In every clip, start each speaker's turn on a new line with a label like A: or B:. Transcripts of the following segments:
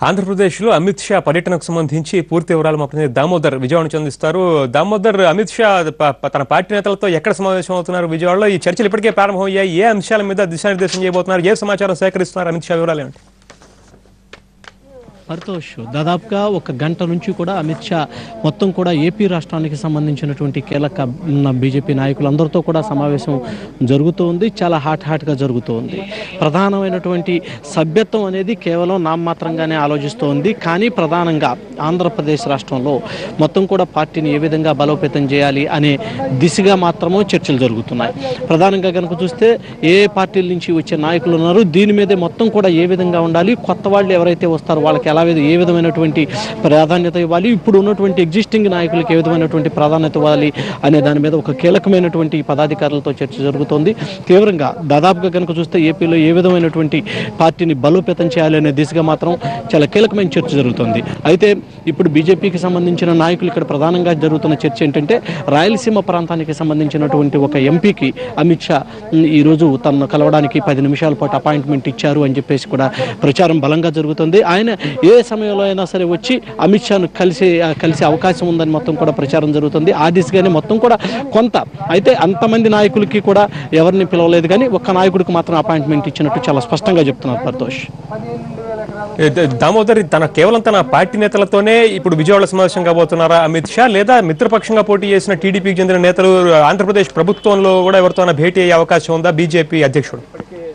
A: ఆంధ్రప్రదేశ్లో అమిత్ షా పర్యటనకు సంబంధించి పూర్తి వివరాలు మా ప్రతినిధి దామోదర్ విజయవాడ నుంచి అందిస్తారు దామోదర్ అమిత్ షా ప- ప- తన పార్టీ నేతలతో ఎక్కడ సమావేశం అవుతున్నారు విజయవాడలో ఈ చర్చలు ఇప్పటికే ప్రారంభమయ్యాయి ఏ అంశాల మీద దిశానిర్దేశం చేయబోతున్నారు ఏ సమాచారం సేకరిస్తున్నారు అమిత్ షా వివరాలు ఏమిటి
B: పరితోష్ దాదాపుగా ఒక గంట నుంచి కూడా అమిత్ షా మొత్తం కూడా ఏపీ రాష్ట్రానికి సంబంధించినటువంటి కీలక ఉన్న బీజేపీ నాయకులందరితో కూడా సమావేశం జరుగుతూ ఉంది చాలా హాట్ హాట్గా జరుగుతూ ఉంది ప్రధానమైనటువంటి సభ్యత్వం అనేది కేవలం నామమాత్రంగానే ఆలోచిస్తూ ఉంది కానీ ప్రధానంగా ఆంధ్రప్రదేశ్ రాష్ట్రంలో మొత్తం కూడా పార్టీని ఏ విధంగా బలోపేతం చేయాలి అనే దిశగా మాత్రమే చర్చలు జరుగుతున్నాయి ప్రధానంగా కనుక చూస్తే ఏ ఏ పార్టీల నుంచి వచ్చే నాయకులు ఉన్నారు దీని మీదే మొత్తం కూడా ఏ విధంగా ఉండాలి కొత్త వాళ్ళు ఎవరైతే వస్తారో వాళ్ళకి ఎలా విధ- ఏ విధమైనటువంటి ప్రాధాన్యత ఇవ్వాలి ఇప్పుడు ఉన్నటువంటి ఎగ్జిస్టింగ్ నాయకులకు ఏ విధమైనటువంటి ప్రాధాన్యత ఇవ్వాలి అనే దాని మీద ఒక కీలకమైనటువంటి పదాధికారులతో చర్చ జరుగుతోంది తీవ్రంగా దాదాపుగా కనుక చూస్తే ఏపీలో ఏ విధమైనటువంటి పార్టీని బలోపేతం చేయాలి అనే దిశగా మాత్రం చాలా కీలకమైన చర్చ జరుగుతుంది అయితే ఇప్పుడు బీజేపీకి సంబంధించిన నాయకులు ఇక్కడ ప్రధానంగా జరుగుతున్న చర్చ ఏంటంటే రాయలసీమ ప్రాంతానికి సంబంధించినటువంటి ఒక ఎంపీకి అమిత్ షా ఉమ్, ఈ రోజు తనను కలవడానికి పది నిమిషాల పాటు అపాయింట్మెంట్ ఇచ్చారు అని చెప్పేసి కూడా ప్రచారం బలంగా జరుగుతుంది ఆయన ఏ సమయంలో అయినా సరే వచ్చి అమిత్ షాను కలిసి ఆ, కలిసే అవకాశం ఉందని మొత్తం కూడా ప్రచారం జరుగుతుంది ఆ దిశగానే మొత్తం కూడా కొంత అయితే అంతమంది నాయకులకి కూడా ఎవరిని పిలవలేదు కానీ ఒక్క నాయకుడికి మాత్రం అపాయింట్మెంట్ ఇచ్చినట్టు చాలా స్పష్టంగా చెప్తున్నారు పరితోష్
A: ఏ, ద- దామోదర్ తన కేవలం తన పార్టీ నేతలతోనే ఇప్పుడు విజయవాడ సమావేశం కాబోతున్నారా అమిత్ షా లేదా మిత్రపక్షంగా పోటీ చేసిన టీడీపీకి చెందిన నేతలు ఆంధ్రప్రదేశ్ ప్రభుత్వంలో కూడా ఎవరితోనైనా భేటీ అయ్యే అవకాశం ఉందా బీజేపీ అధ్యక్షుడు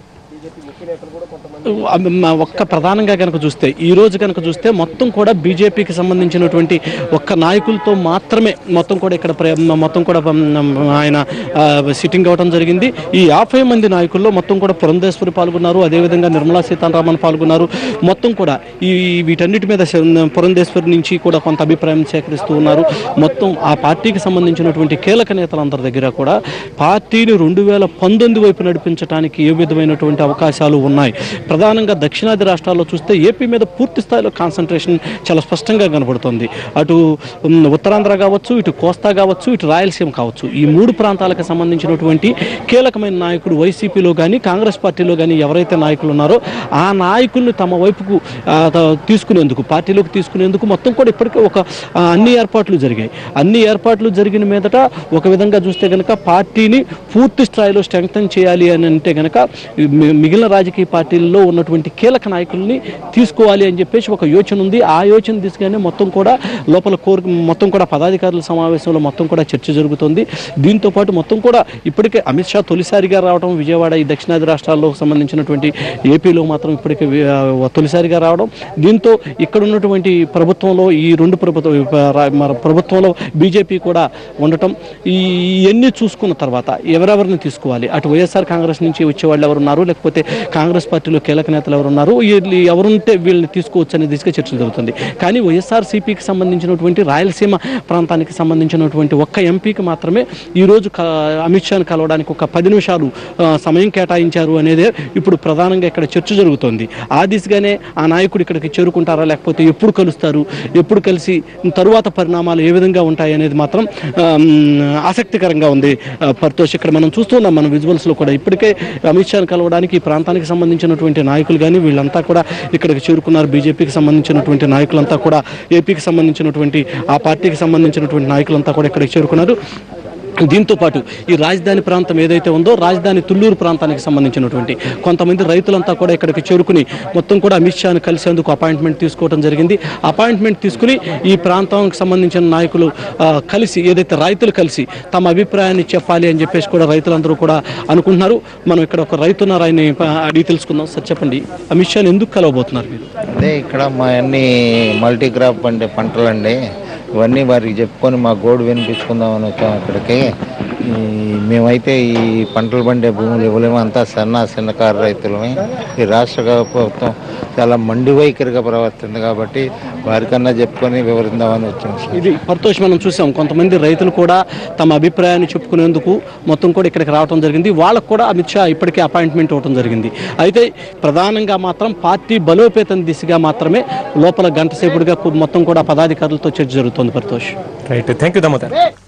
B: మ- ఒక్క ప్రధానంగా కనుక చూస్తే ఈ రోజు కనుక చూస్తే మొత్తం కూడా బీజేపీకి సంబంధించినటువంటి ఒక్క నాయకులతో మాత్రమే మొత్తం కూడా ఇక్కడ ప్ర- మొత్తం కూడా మ్, ఆయన ఆ, సిట్టింగ్ అవ్వడం జరిగింది ఈ యాభై మంది నాయకుల్లో మొత్తం కూడా పురంధేశ్వరి పాల్గొన్నారు అదేవిధంగా నిర్మలా సీతారామన్ పాల్గొన్నారు మొత్తం కూడా ఈ వీటన్నిటి మీద శ- పురంధేశ్వరి నుంచి కూడా కొంత అభిప్రాయం సేకరిస్తూ ఉన్నారు మొత్తం ఆ పార్టీకి సంబంధించినటువంటి కీలక నేతలందరి దగ్గర కూడా పార్టీని రెండు వేల పంతొమ్మిది వైపు నడిపించడానికి ఏ విధమైనటువంటి అవకాశాలు ఉన్నాయి ప్రధానంగా దక్షిణాది రాష్ట్రాల్లో చూస్తే ఏపీ మీద పూర్తి స్థాయిలో కాన్సన్ట్రేషన్ చాలా స్పష్టంగా కనబడుతుంది అటు ఉమ్, ఉత్తరాంధ్ర కావచ్చు ఇటు కోస్తా కావచ్చు ఇటు రాయలసీమ కావచ్చు ఈ మూడు ప్రాంతాలకు సంబంధించినటువంటి కీలకమైన నాయకుడు వైసీపీలో కానీ కాంగ్రెస్ పార్టీలో కానీ ఎవరైతే నాయకులు ఉన్నారో ఆ నాయకుల్ని తమ వైపుకు ఆ, త- తీసుకునేందుకు పార్టీలోకి తీసుకునేందుకు మొత్తం కూడా ఇప్పటికే ఒక ఆ, అన్ని ఏర్పాట్లు జరిగాయి అన్ని ఏర్పాట్లు జరిగిన మీదట ఒక విధంగా చూస్తే కనుక పార్టీని పూర్తి స్థాయిలో స్ట్రెంగ్తన్ చేయాలి అని అంటే కనుక మి- మిగిలిన రాజకీయ పార్టీల్లో ఉన్నటువంటి కీలక నాయకుల్ని తీసుకోవాలి అని చెప్పేసి ఒక యోచన ఉంది ఆ యోచన దిశగానే మొత్తం కూడా లోపల కోర్ మొత్తం కూడా పదాధికారుల సమావేశంలో మొత్తం కూడా చర్చ జరుగుతుంది దీంతో పాటు మొత్తం కూడా ఇప్పటికే అమిత్ షా తొలిసారిగా రావడం విజయవాడ ఈ దక్షిణాది రాష్ట్రాల్లో సంబంధించినటువంటి ఏపీలో మాత్రం ఇప్పటికే వి- ఆ, తొలిసారిగా రావడం దీంతో ఇక్కడ ఉన్నటువంటి ప్రభుత్వంలో ఈ రెండు ప్రభుత్వ రా- మన ప్రభుత్వంలో బీజేపీ కూడా ఉండటం ఈ ఇవన్నీ చూసుకున్న తర్వాత ఎవరెవరిని తీసుకోవాలి అటు వైఎస్ఆర్ కాంగ్రెస్ నుంచి వచ్చేవాళ్ళు ఎవరు ఉన్నారు లేకపోతే కాంగ్రెస్ పార్టీలో కీలక నేతలు ఎవరు ఉన్నారు వీళ్ళు ఎవరుంటే వీళ్ళని తీసుకోవచ్చు అనే దిశగా చర్చ జరుగుతుంది కానీ వైఎస్ఆర్ సిపికి సంబంధించినటువంటి రాయలసీమ ప్రాంతానికి సంబంధించినటువంటి ఒక్క ఎంపీకి మాత్రమే ఈరోజు క- అమిత్ షాను కలవడానికి ఒక పది నిమిషాలు ఆ, సమయం కేటాయించారు అనేదే ఇప్పుడు ప్రధానంగా ఇక్కడ చర్చ జరుగుతోంది ఆ దిశగానే ఆ నాయకుడు ఇక్కడికి చేరుకుంటారా లేకపోతే ఎప్పుడు కలుస్తారు ఎప్పుడు కలిసి తరువాత పరిణామాలు ఏ విధంగా ఉంటాయి అనేది మాత్రం ఆమ్, ఆసక్తికరంగా ఉంది ఆ, పరితోష్ ఇక్కడ మనం చూస్తున్నాం మన విజువల్స్లో కూడా ఇప్పటికే అమిత్ షాను కలవడానికి ఈ ప్రాంతానికి సంబంధించినటువంటి నాయకులు కానీ వీళ్ళంతా కూడా ఇక్కడికి చేరుకున్నారు బీజేపీకి సంబంధించినటువంటి నాయకులంతా కూడా ఏపీకి సంబంధించినటువంటి ఆ పార్టీకి సంబంధించినటువంటి నాయకులంతా కూడా ఇక్కడికి చేరుకున్నారు దీంతో పాటు ఈ రాజధాని ప్రాంతం ఏదైతే ఉందో రాజధాని తుళ్ళూరు ప్రాంతానికి సంబంధించినటువంటి కొంతమంది రైతులంతా కూడా ఇక్కడికి చేరుకుని మొత్తం కూడా అమిత్ షాను కలిసేందుకు అపాయింట్మెంట్ తీసుకోవడం జరిగింది అపాయింట్మెంట్ తీసుకుని ఈ ప్రాంతానికి సంబంధించిన నాయకులు ఆ, కలిసి ఏదైతే రైతులు కలిసి తమ అభిప్రాయాన్ని చెప్పాలి అని చెప్పేసి కూడా రైతులందరూ కూడా అనుకుంటున్నారు మనం ఇక్కడ ఒక రైతున్నారు ఆయన అడిగి తెలుసుకుందాం సార్ చెప్పండి అమిత్ షాని ఎందుకు కలవబోతున్నారు మీరు
C: అదే ఇక్కడ మా అన్ని మల్టీ క్రాప్ పండే పంటలండి ఇవన్నీ వారికి చెప్పుకొని మా గోడు వినిపించుకుందామని వచ్చాం ఇక్కడికి ఈ మేమైతే ఈ పంటలు పండే భూములు ఇవ్వలేము అంతా సన్న చిన్నకారు రైతులమే ఈ రాష్ట్ర ప్రభుత్వం చాలా మండి వైఖరిగా ప్రవర్తింది కాబట్టి వారికన్నా చెప్పుకొని వివరిద్దామని వచ్చాం సార్
B: ఇది పరితోష్ మనం చూసాం కొంతమంది రైతులు కూడా తమ అభిప్రాయాన్ని చెప్పుకునేందుకు మొత్తం కూడా ఇక్కడికి రావడం జరిగింది వాళ్ళకు కూడా అమిత్ షా ఇప్పటికే అపాయింట్మెంట్ ఇవ్వడం జరిగింది అయితే ప్రధానంగా మాత్రం పార్టీ బలోపేతం దిశగా మాత్రమే లోపల గంట సేపుడుగా మొత్తం కూడా పదాధికారులతో చర్చ జరుగుతోంది Paritosh
A: right thank you Damodar